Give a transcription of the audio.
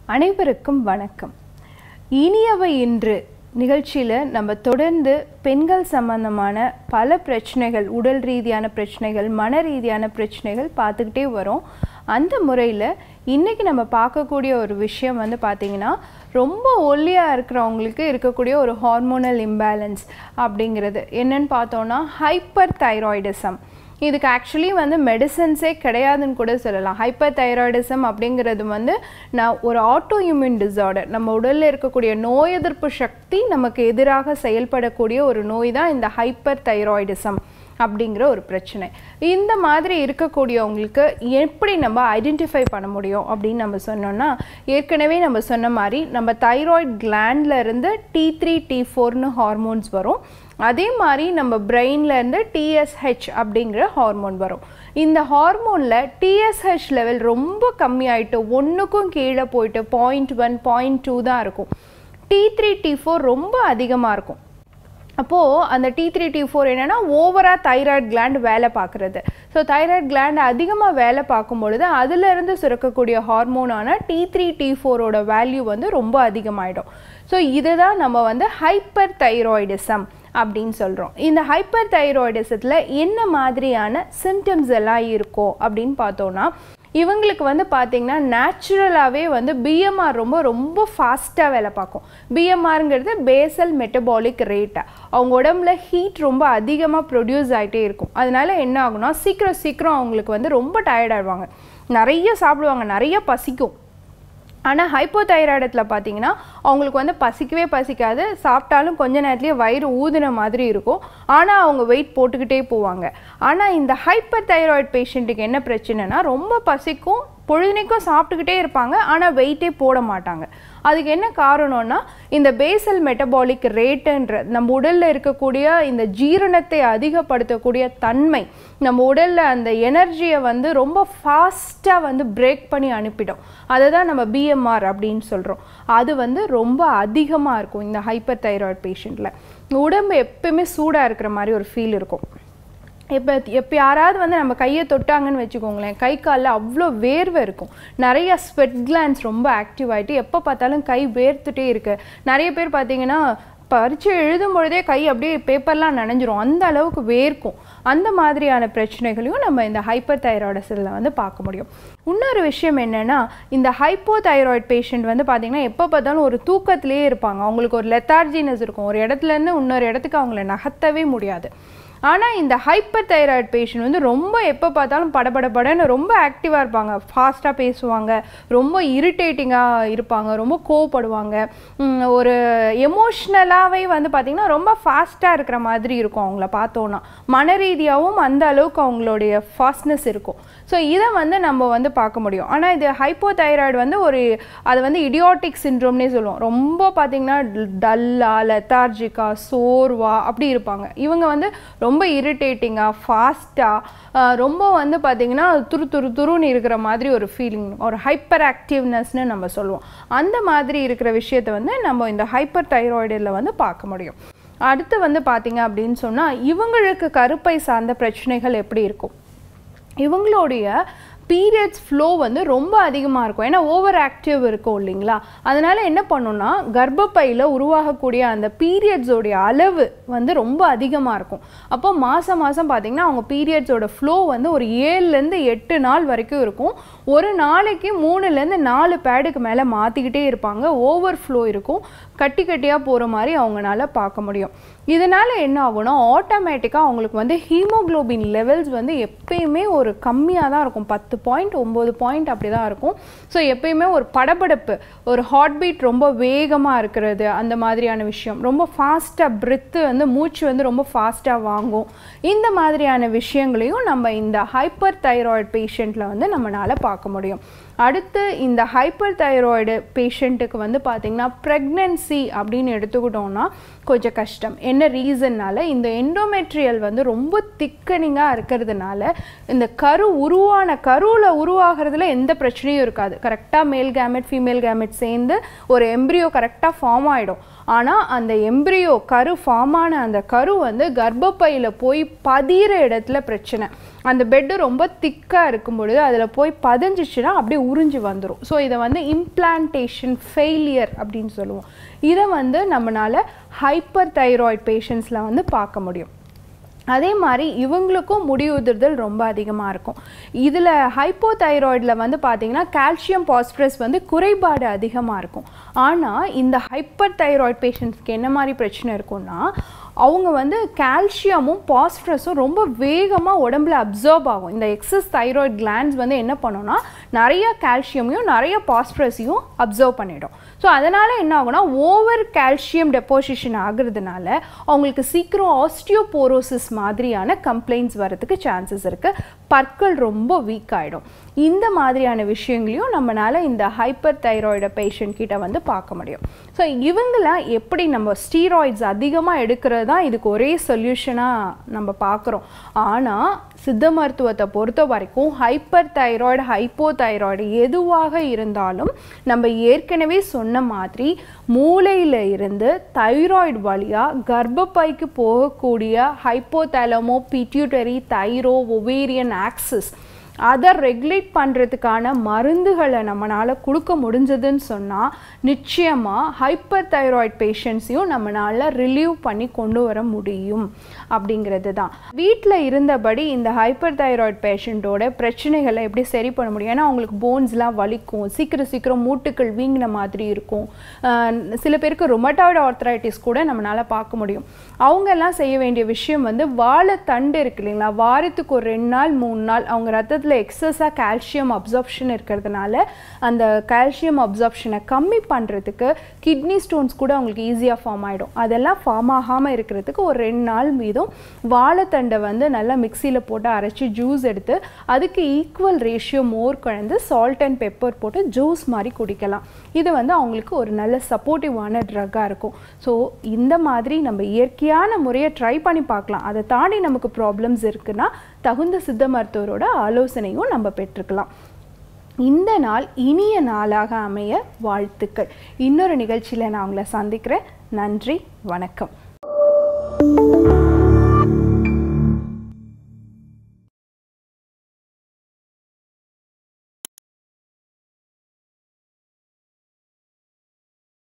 அனைவருக்கும் வணக்கம் இனியவை இன்று நிகழ்ச்சியில் நம்ம தொடர்ந்து பெண்கள் சம்பந்தமான பல பிரச்சனைகள் உடல் ரீதியான பிரச்சனைகள் மன ரீதியான பிரச்சனைகள் பார்த்துக்கிட்டே வரோம் அந்த முறையில் இன்றைக்கி நம்ம பார்க்கக்கூடிய ஒரு விஷயம் வந்து பார்த்திங்கன்னா ரொம்ப ஒல்லியாக இருக்கிறவங்களுக்கு இருக்கக்கூடிய ஒரு ஹார்மோனல் இம்பேலன்ஸ் அப்படிங்கிறது என்னன்னு பார்த்தோன்னா ஹைப்பர் தைராய்டிசம் இதுக்கு ஆக்சுவலி வந்து மெடிசன்ஸே கிடையாதுன்னு கூட சொல்லலாம் ஹைப்பர் தைராய்டிசம் அப்படிங்கிறது வந்து நான் ஒரு ஆட்டோ இம்யூன் டிசார்டர் நம்ம உடலில் இருக்கக்கூடிய நோய் எதிர்ப்பு சக்தி நமக்கு எதிராக செயல்படக்கூடிய ஒரு நோய் தான் இந்த ஹைப்பர் தைராய்டிசம் அப்படிங்கிற ஒரு பிரச்சனை இந்த மாதிரி இருக்கக்கூடியவங்களுக்கு எப்படி நம்ம ஐடென்டிஃபை பண்ண முடியும் அப்படின்னு நம்ம சொன்னோம்னா ஏற்கனவே நம்ம சொன்ன மாதிரி நம்ம தைராய்ட் கிளாண்ட்ல இருந்து டி த்ரீ டி ஃபோர்னு ஹார்மோன்ஸ் வரும் அதே மாதிரி நம்ம பிரெயின்ல இருந்து டிஎஸ்ஹெச் அப்படிங்கிற ஹார்மோன் வரும் இந்த ஹார்மோனில் டிஎஸ்ஹெச் லெவல் ரொம்ப கம்மியாயிட்டு ஒன்றுக்கும் கீழே போயிட்டு பாயிண்ட் ஒன் பாயிண்ட் டூ தான் இருக்கும் டி த்ரீ டி ஃபோர் ரொம்ப அதிகமாக இருக்கும் அப்போது அந்த டி த்ரீ டி ஃபோர் என்னென்னா ஓவராக தைராய்டு கிளாண்ட் வேலை பார்க்குறது ஸோ தைராய்டு கிளாண்ட் அதிகமாக வேலை பார்க்கும் பொழுது அதிலிருந்து சுரக்கக்கூடிய ஹார்மோனான டி த்ரீ டி ஃபோரோட வேல்யூ வந்து ரொம்ப அதிகமாகிடும் ஸோ இதுதான் நம்ம வந்து ஹைப்பர் தைராய்டிசம் அப்படின்னு சொல்கிறோம் இந்த ஹைப்பர் தைராய்டிசத்தில் என்ன மாதிரியான சிம்டம்ஸ் எல்லாம் இருக்கும் அப்படின்னு பார்த்தோன்னா இவங்களுக்கு வந்து பார்த்திங்கன்னா நேச்சுரலாகவே வந்து பிஎம்ஆர் ரொம்ப ரொம்ப ஃபாஸ்ட்டாக வேலை பார்க்கும் பிஎம்ஆருங்கிறது பேசல் மெட்டபாலிக் ரேட்டை அவங்க உடம்புல ஹீட் ரொம்ப அதிகமாக ப்ரொடியூஸ் ஆகிட்டே இருக்கும் அதனால என்ன ஆகும்னா சீக்கிரம் சீக்கிரம் அவங்களுக்கு வந்து ரொம்ப டயர்டாயிடுவாங்க நிறைய சாப்பிடுவாங்க நிறைய பசிக்கும் ஆனால் ஹைப்போதைராய்டத்தில் பார்த்தீங்கன்னா அவங்களுக்கு வந்து பசிக்கவே பசிக்காது சாப்பிட்டாலும் கொஞ்ச நேரத்துலேயே வயிறு ஊதின மாதிரி இருக்கும் ஆனால் அவங்க வெயிட் போட்டுக்கிட்டே போவாங்க ஆனால் இந்த ஹைப்பர் தைராய்டு பேஷண்ட்டுக்கு என்ன பிரச்சனைனா ரொம்ப பசிக்கும் பொழுதுனைக்கும் சாப்பிட்டுக்கிட்டே இருப்பாங்க ஆனால் வெயிட்டே போட மாட்டாங்க அதுக்கு என்ன காரணம்னா இந்த பேசல் மெட்டபாலிக் ரேட்டுன்ற நம்ம உடலில் இருக்கக்கூடிய இந்த ஜீரணத்தை அதிகப்படுத்தக்கூடிய தன்மை நம்ம உடலில் அந்த எனர்ஜியை வந்து ரொம்ப ஃபாஸ்ட்டாக வந்து பிரேக் பண்ணி அனுப்பிடும் அதை தான் நம்ம பிஎம்ஆர் அப்படின்னு சொல்கிறோம் அது வந்து ரொம்ப அதிகமாக இருக்கும் இந்த ஹைப்பர் தைராய்டு பேஷண்ட்டில் உடம்பு எப்பயுமே சூடாக இருக்கிற மாதிரி ஒரு ஃபீல் இருக்கும் இப்போ எப்போ யாராவது வந்து நம்ம கையை தொட்டாங்கன்னு வச்சுக்கோங்களேன் கை காலில் அவ்வளோ வேர்வை இருக்கும் நிறைய ஸ்வெட் கிளான்ஸ் ரொம்ப ஆக்டிவ் ஆகிட்டு எப்போ பார்த்தாலும் கை வேர்த்துட்டே இருக்கு நிறைய பேர் பார்த்தீங்கன்னா பரீட்சை எழுதும் பொழுதே கை அப்படியே பேப்பர்லாம் நனைஞ்சிரும் அந்த அளவுக்கு வேர்க்கும் அந்த மாதிரியான பிரச்சனைகளையும் நம்ம இந்த ஹைப்பர் தைராய்டஸில் வந்து பார்க்க முடியும் இன்னொரு விஷயம் என்னென்னா இந்த ஹைப்போ தைராய்டு பேஷண்ட் வந்து பார்த்திங்கன்னா எப்போ பார்த்தாலும் ஒரு தூக்கத்திலே இருப்பாங்க அவங்களுக்கு ஒரு லெத்தார்ஜினஸ் இருக்கும் ஒரு இடத்துலேருந்து இன்னொரு இடத்துக்கு அவங்கள நகர்த்தவே முடியாது ஆனால் இந்த ஹைப்பர் தைராய்டு பேஷண்ட் வந்து ரொம்ப எப்போ பார்த்தாலும் படபடபடன்னு ரொம்ப ஆக்டிவாக இருப்பாங்க ஃபாஸ்ட்டாக பேசுவாங்க ரொம்ப இரிட்டேட்டிங்காக இருப்பாங்க ரொம்ப கோவப்படுவாங்க ஒரு எமோஷ்னலாகவே வந்து பார்த்திங்கன்னா ரொம்ப ஃபாஸ்ட்டாக இருக்கிற மாதிரி இருக்கும் அவங்கள பார்த்தோன்னா மன ரீதியாகவும் அந்த அளவுக்கு அவங்களுடைய ஃபாஸ்ட்னஸ் இருக்கும் ஸோ இதை வந்து நம்ம வந்து பார்க்க முடியும் ஆனால் இது ஹைப்போ தைராய்டு வந்து ஒரு அது வந்து இடியாட்டிக் சின்ட்ரோம்னே சொல்லுவோம் ரொம்ப பார்த்திங்கன்னா டல்லா லெத்தார்ஜிக்கா சோர்வா அப்படி இருப்பாங்க இவங்க வந்து ரொம்ப இரிட்டேட்டிங்காக ஃபாஸ்ட்டாக ரொம்ப வந்து பார்த்திங்கன்னா துரு துரு துருன்னு இருக்கிற மாதிரி ஒரு ஃபீலிங் ஒரு ஹைப்பர் ஆக்டிவ்னஸ்னு நம்ம சொல்லுவோம் அந்த மாதிரி இருக்கிற விஷயத்தை வந்து நம்ம இந்த ஹைப்பர் தைராய்டில் வந்து பார்க்க முடியும் அடுத்து வந்து பார்த்திங்க அப்படின்னு சொன்னால் இவங்களுக்கு கருப்பை சார்ந்த பிரச்சனைகள் எப்படி இருக்கும் இவங்களுடைய பீரியட்ஸ் ஃப்ளோ வந்து ரொம்ப அதிகமாக இருக்கும் ஏன்னா ஓவர் ஆக்டிவ் இருக்கும் இல்லைங்களா அதனால் என்ன பண்ணுன்னா கர்ப்பப்பையில் உருவாகக்கூடிய அந்த பீரியட்ஸோடைய அளவு வந்து ரொம்ப அதிகமாக இருக்கும் அப்போ மாதம் மாதம் பார்த்திங்கன்னா அவங்க பீரியட்ஸோட ஃப்ளோ வந்து ஒரு ஏழுலேருந்து எட்டு நாள் வரைக்கும் இருக்கும் ஒரு நாளைக்கு மூணுலேருந்து நாலு பேடுக்கு மேலே மாற்றிக்கிட்டே இருப்பாங்க ஓவர் ஃப்ளோ இருக்கும் கட்டி கட்டியாக போகிற மாதிரி அவங்களால பார்க்க முடியும் இதனால் என்ன ஆகும்னா ஆட்டோமேட்டிக்காக அவங்களுக்கு வந்து ஹீமோக்ளோபின் லெவல்ஸ் வந்து எப்பயுமே ஒரு கம்மியாக தான் இருக்கும் பத்து பாயிண்ட் ஒம்பது பாயிண்ட் அப்படி தான் இருக்கும் ஸோ எப்பயுமே ஒரு படபடப்பு ஒரு ஹார்ட் பீட் ரொம்ப வேகமாக இருக்கிறது அந்த மாதிரியான விஷயம் ரொம்ப ஃபாஸ்ட்டாக பிரித்து வந்து மூச்சு வந்து ரொம்ப ஃபாஸ்ட்டாக வாங்கும் இந்த மாதிரியான விஷயங்களையும் நம்ம இந்த ஹைப்பர் தைராய்டு பேஷண்ட்டில் வந்து நம்மளால் பார்க்க முடியும் அடுத்து இந்த ஹைப்பர் தைராய்டு பேஷண்ட்டுக்கு வந்து பார்த்திங்கன்னா ப்ரெக்னென்சி அப்படின்னு எடுத்துக்கிட்டோம்னா கொஞ்சம் கஷ்டம் என்ன ரீசன்னால இந்த எண்டோமெட்ரியல் வந்து ரொம்ப திக்கனிங்காக இருக்கிறதுனால இந்த கரு உருவான கருவில் உருவாகிறதுல எந்த பிரச்சனையும் இருக்காது கரெக்டாக மேல் கேமெட் ஃபீமேல் கேமெட் சேர்ந்து ஒரு எம்ப்ரியோ கரெக்டாக ஃபார்ம் ஆகிடும் ஆனால் அந்த எம்ப்ரியோ கரு ஃபார்ம் ஆன அந்த கரு வந்து கர்ப்பப்பையில் போய் பதிகிற இடத்துல பிரச்சனை அந்த பெட்டு ரொம்ப திக்காக இருக்கும் பொழுது அதில் போய் பதிஞ்சிச்சுன்னா அப்படியே உறிஞ்சி வந்துடும் ஸோ இதை வந்து இம்ப்ளான்டேஷன் ஃபெயிலியர் அப்படின்னு சொல்லுவோம் இதை வந்து நம்மளால் ஹைப்பர் தைராய்டு பேஷண்ட்ஸில் வந்து பார்க்க முடியும் அதே மாதிரி இவங்களுக்கும் முடி உதிர்தல் ரொம்ப அதிகமாக இருக்கும் இதில் ஹைப்போதைராய்டில் வந்து பார்த்தீங்கன்னா கால்சியம் பாஸ்பரஸ் வந்து குறைபாடு அதிகமாக இருக்கும் ஆனால் இந்த ஹைப்பர் தைராய்டு பேஷண்ட்ஸ்க்கு என்ன மாதிரி பிரச்சனை இருக்கும்னா அவங்க வந்து கால்சியமும் பாஸ்பரஸும் ரொம்ப வேகமாக உடம்புல அப்சர்வ் ஆகும் இந்த எக்ஸஸ் தைராய்டு கிளாண்ட்ஸ் வந்து என்ன பண்ணும்னா நிறைய கால்சியமையும் நிறைய பாஸ்பரஸையும் அப்சர்வ் பண்ணிடும் ஸோ அதனால் என்ன ஆகும்னா ஓவர் கால்சியம் டெப்போசிஷன் ஆகுறதுனால அவங்களுக்கு சீக்கிரம் ஆஸ்டியோபோரோசிஸ் மாதிரியான கம்ப்ளைண்ட்ஸ் வரதுக்கு சான்சஸ் இருக்குது பற்கள் ரொம்ப வீக் ஆகிடும் இந்த மாதிரியான விஷயங்களையும் நம்மளால் இந்த ஹைப்பர் தைராய்டு பேஷண்ட் கிட்ட வந்து பார்க்க முடியும் ஸோ இவங்களாம் எப்படி நம்ம ஸ்டீராய்ட்ஸ் அதிகமாக எடுக்கிறது தான் இதுக்கு ஒரே சொல்யூஷனாக நம்ம பார்க்குறோம் ஆனால் சித்த மருத்துவத்தை பொறுத்த வரைக்கும் ஹைப்பர் தைராய்டு ஹைப்போ தைராய்டு எதுவாக இருந்தாலும் நம்ம ஏற்கனவே சொன்ன மாதிரி மூளையில் இருந்து தைராய்டு வழியாக கர்ப்பப்பைக்கு போகக்கூடிய hypothalamo pituitary thyro ovarian axis அதை ரெகுலேட் பண்ணுறதுக்கான மருந்துகளை நம்மளால் கொடுக்க முடிஞ்சதுன்னு சொன்னால் நிச்சயமாக ஹைப்பர் தைராய்டு பேஷண்ட்ஸையும் நம்மளால் ரிலீவ் பண்ணி கொண்டு வர முடியும் அப்படிங்கிறது தான் வீட்டில் இருந்தபடி இந்த ஹைப்பர் தைராய்டு பேஷண்ட்டோட பிரச்சனைகளை எப்படி சரி பண்ண முடியும் ஏன்னா அவங்களுக்கு போன்ஸ்லாம் வலிக்கும் சீக்கிரம் சீக்கிரம் மூட்டுக்கள் வீங்கின மாதிரி இருக்கும் சில பேருக்கு ரொமட்டாய்டு ஆர்த்தரைட்டிஸ் கூட நம்மளால் பார்க்க முடியும் அவங்கெல்லாம் செய்ய வேண்டிய விஷயம் வந்து வாழைத்தண்டு இருக்கு இல்லைங்களா வாரத்துக்கு ஒரு ரெண்டு நாள் மூணு நாள் அவங்க ரத்தத்தில் ரத்தத்தில் எக்ஸஸாக கால்சியம் அப்சார்ப்ஷன் இருக்கிறதுனால அந்த கால்சியம் அப்சார்ப்ஷனை கம்மி பண்ணுறதுக்கு கிட்னி ஸ்டோன்ஸ் கூட அவங்களுக்கு ஈஸியாக ஃபார்ம் ஆகிடும் அதெல்லாம் ஃபார்ம் ஆகாமல் இருக்கிறதுக்கு ஒரு ரெண்டு நாள் மீதும் வாழைத்தண்டை வந்து நல்லா மிக்சியில் போட்டு அரைச்சி ஜூஸ் எடுத்து அதுக்கு ஈக்குவல் ரேஷியோ மோர் கலந்து சால்ட் அண்ட் பெப்பர் போட்டு ஜூஸ் மாதிரி குடிக்கலாம் இது வந்து அவங்களுக்கு ஒரு நல்ல சப்போர்ட்டிவான ட்ரக்காக இருக்கும் ஸோ இந்த மாதிரி நம்ம இயற்கையான முறையை ட்ரை பண்ணி பார்க்கலாம் அதை தாண்டி நமக்கு ப்ராப்ளம்ஸ் இருக்குன்னா தகுந்த சித்த மருத்துவரோட ஆலோசனையும் நம்ம பெற்றுக்கலாம் இந்த நாள் இனிய நாளாக அமைய வாழ்த்துக்கள் இன்னொரு நிகழ்ச்சியில் நான் உங்களை சந்திக்கிறேன் நன்றி வணக்கம்